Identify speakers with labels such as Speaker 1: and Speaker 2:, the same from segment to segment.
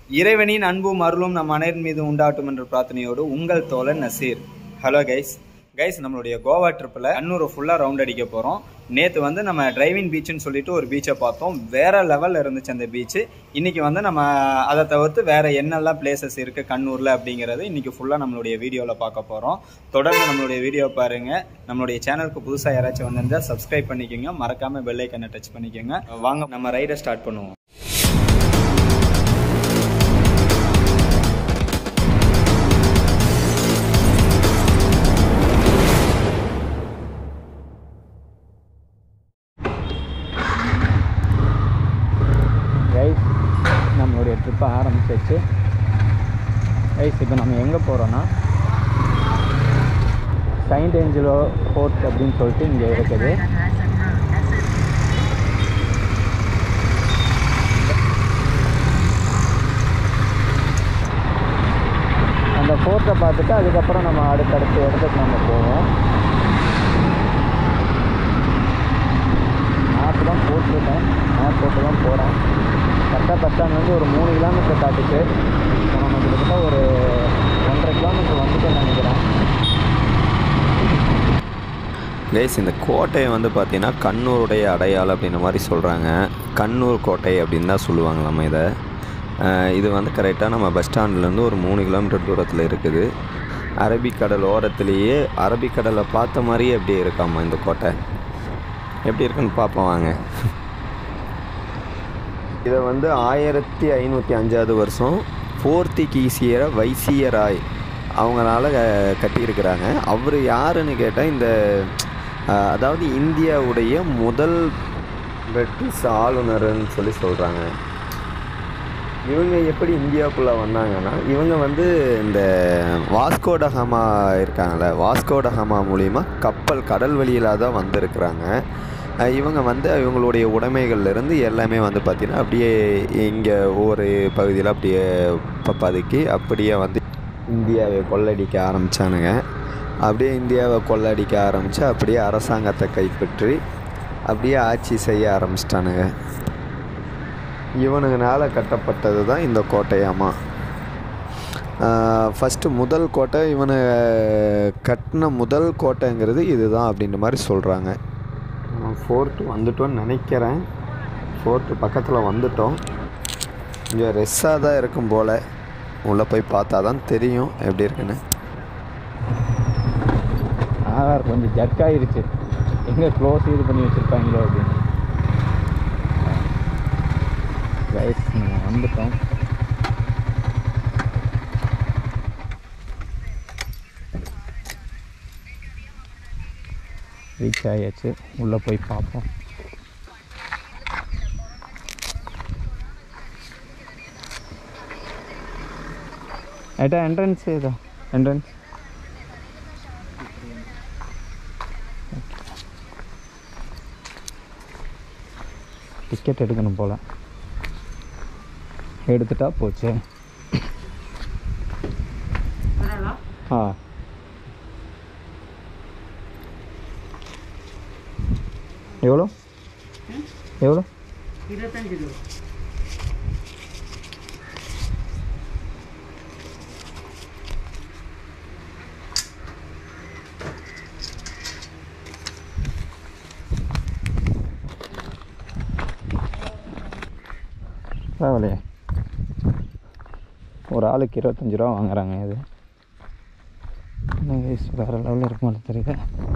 Speaker 1: இறைவனின் அன்பும் அருளும் நம் அனைவர் மீது உண்டாட்டும் என்ற பிரார்த்தனையோடு உங்கள் தோழன் நசீர் ஹலோ கைஸ் கைஸ் நம்மளுடைய கோவா ட்ரிப்பில் அன்னூரை ஃபுல்லாக ரவுண்ட் அடிக்க போகிறோம் நேற்று வந்து நம்ம டிரைவிங் பீச்சுன்னு சொல்லிட்டு ஒரு பீச்சை பார்த்தோம் வேற லெவலில் இருந்துச்சு அந்த பீச்சு இன்னைக்கு வந்து நம்ம அதை தவிர்த்து வேற என்னெல்லாம் பிளேசஸ் இருக்குது கண்ணூரில் அப்படிங்கிறது இன்னைக்கு ஃபுல்லாக நம்மளுடைய வீடியோவில் பார்க்க போகிறோம் தொடர்ந்து நம்மளுடைய வீடியோ பாருங்கள் நம்மளுடைய சேனலுக்கு புதுசாக யாராச்சும் வந்திருந்தால் சப்ஸ்கிரைப் பண்ணிக்கோங்க மறக்காமல் பெல் ஐக்கனை டச் பண்ணிக்கோங்க வாங்க நம்ம ரைடை ஸ்டார்ட் பண்ணுவோம் கைஸ் நம்மளுடைய ட்ரிப்பை ஆரம்பிச்சிச்சு கைஸ் இப்போ நம்ம எங்கே போகிறோன்னா சைன்ட் ஏஞ்சலோ ஃபோர்ட் அப்படின்னு சொல்லிட்டு இங்கே இருக்குது அந்த ஃபோர்ட்டை பார்த்துட்டு அதுக்கப்புறம் நம்ம அடுத்தடுத்த இடத்துக்கு நம்ம போவோம் மேப் தான் போட்டிருக்கேன் மேப் போட்டு தான் போகிறேன் கரெக்டாக பஸ் ஸ்டாண்ட்லேருந்து ஒரு மூணு கிலோமீட்டர் காட்டுச்சு இப்போ நம்ம கிட்டத்தட்ட ஒரு ஒன்றரை கிலோமீட்டர் வந்துட்டேன்னு நினைக்கிறேன்
Speaker 2: கைஸ் இந்த கோட்டையை வந்து பார்த்தீங்கன்னா கண்ணூருடைய அடையாளம் அப்படின்ற மாதிரி சொல்கிறாங்க கண்ணூர் கோட்டை அப்படின்னு தான் சொல்லுவாங்க நம்ம இதை அஹ் இது வந்து கரெக்டாக நம்ம பஸ் ஸ்டாண்ட்லேருந்து ஒரு மூணு கிலோமீட்டர் தூரத்தில் இருக்குது அரபிக்கடல் ஓரத்துலேயே அரபிக்கடலை பார்த்த மாதிரியே அப்படியே இருக்காமா இந்த கோட்டை எப்படி இருக்குன்னு பார்ப்போம் வாங்க இதை வந்து ஆயிரத்தி ஐநூற்றி அஞ்சாவது வருஷம் போர்த்துகீசியர வைசியராய் அவங்களால க- கட்டியிருக்கிறாங்க அவர் யாருன்னு கேட்டால் இந்த அஹ், அதாவது இந்தியாவுடைய முதல் பிரிட்டிஷ் ஆளுநர்னு சொல்லி சொல்கிறாங்க இவங்க எப்படி இந்தியாவுக்குள்ளே வந்தாங்கன்னா இவங்க வந்து இந்த வாஸ்கோடஹாமா இருக்காங்கல்ல வாஸ்கோடஹாமா மூலிமா கப்பல் கடல் வழியில் தான் வந்திருக்கிறாங்க அஹ் இவங்க வந்து இவங்களுடைய உடைமைகள்லேருந்து எல்லாமே வந்து பார்த்திங்கன்னா அப்படியே இங்கே ஒவ்வொரு பகுதியில் அப்படியே ப- பதுக்கி அப்படியே வந்து இந்தியாவை கொள்ளடிக்க ஆரம்பித்தானுங்க அப்படியே இந்தியாவை கொள்ளடிக்க ஆரம்பித்து அப்படியே அரசாங்கத்தை கைப்பற்றி அப்படியே ஆட்சி செய்ய ஆரம்பிச்சிட்டானுங்க இவனுங்கனால கட்டப்பட்டது தான் இந்த கோட்டையாமா ஃபஸ்ட்டு முதல் கோட்டை இவனு கட்டின முதல் கோட்டைங்கிறது இதுதான் அப்படின்ற மாதிரி சொல்கிறாங்க ஃபோர்ட்டு வந்துட்டோம்னு நினைக்கிறேன் ஃபோர்ட்டு பக்கத்தில் வந்துட்டோம் இங்கே ரெஸ்ஸாக தான் இருக்கும் போல் உள்ளே போய் பார்த்தா தான் தெரியும் எப்படி இருக்குன்னு
Speaker 1: ஆதார் கொஞ்சம் ஜர்க் ஆயிருச்சு எங்கே க்ளோஸ் இது பண்ணி வச்சுருப்பாங்களோ அப்படின்னு கைஸ் நம்ம வந்துட்டோம் ரீச் ஆயாச்சு உள்ளே போய் பார்ப்போம் ஏட்டா என்ட்ரன்ஸ் இதா என்ட்ரன்ஸ் டிக்கெட் எடுக்கணும் போல் எடுத்துட்டா போச்சு ஆ எவ்வளோ எவ்வளோ பரவாயில்லையே ஒரு ஆளுக்கு இருபத்தஞ்சி ரூபா வாங்குறாங்க இது என்ன guys, வேற லெவலில் இருக்க மாட்டேன் தெரியுது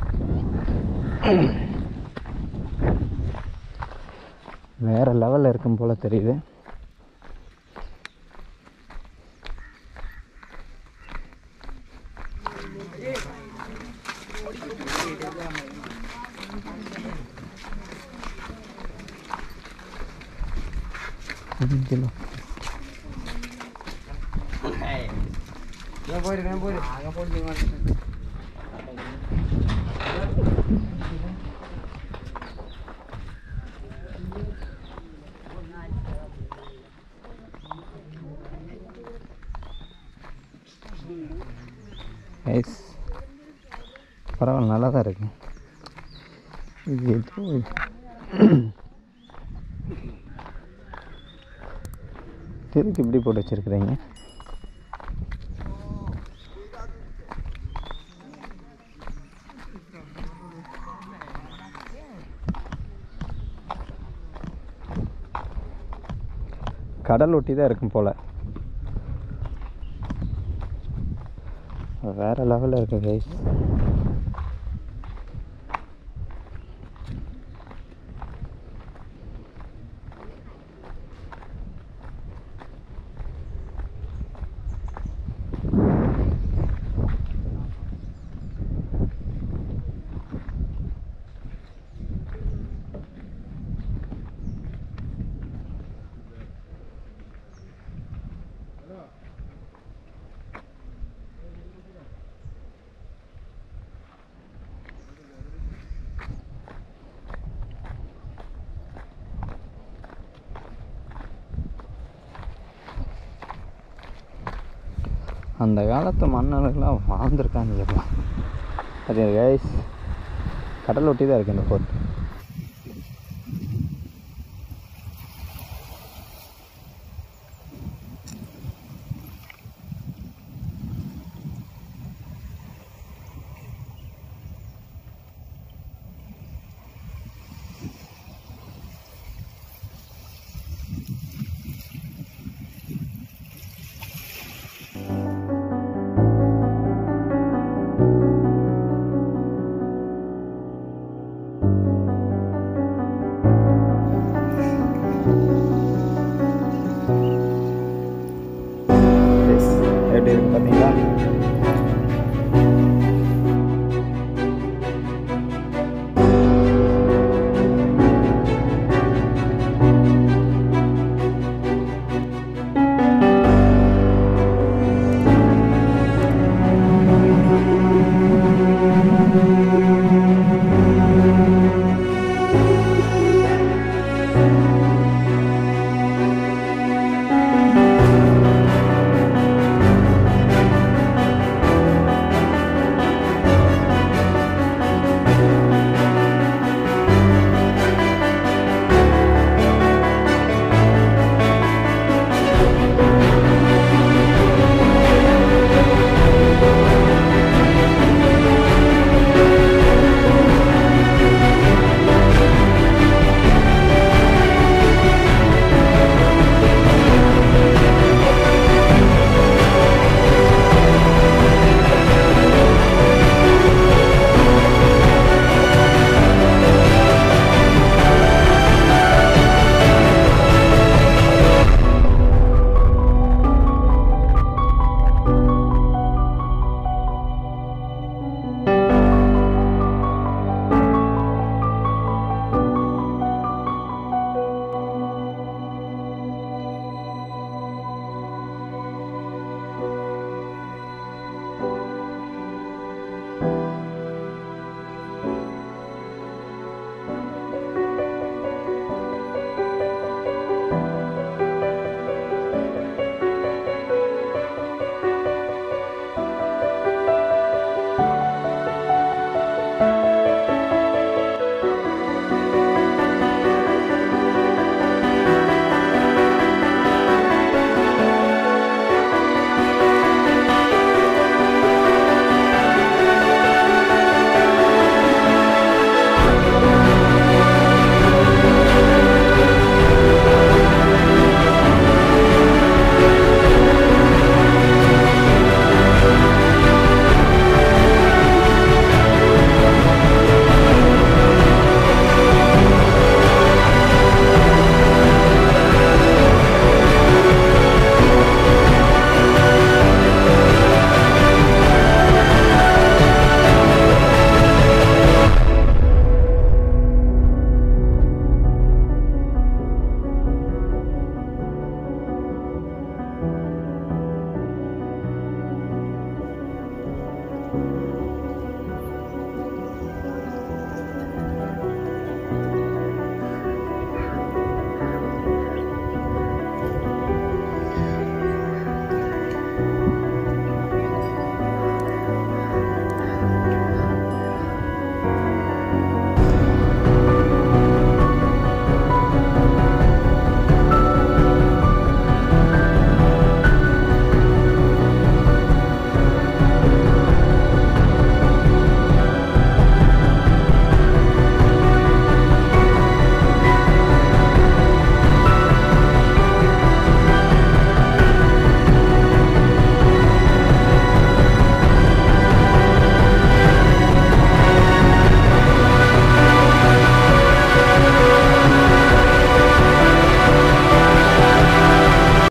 Speaker 1: வேற லெவலில் இருக்கும் போல தெரியுது அஞ்சு கிலோ ஐஸ் பரவாயில்ல நல்லா தான் இருக்கு இது ஏதோ எதுக்கு இப்படி போட்டு வச்சுருக்குறீங்க கடல் ஒட்டி தான் இருக்கும் போல் வேறு லெவலில் இருக்கு கைஸ் அந்த காலத்து மன்னர்கள்லாம் வாழ்ந்துருக்காங்க எப்பா அது கைஸ் கடல் ஒட்டி தான் இருக்குது இந்த போர்ட்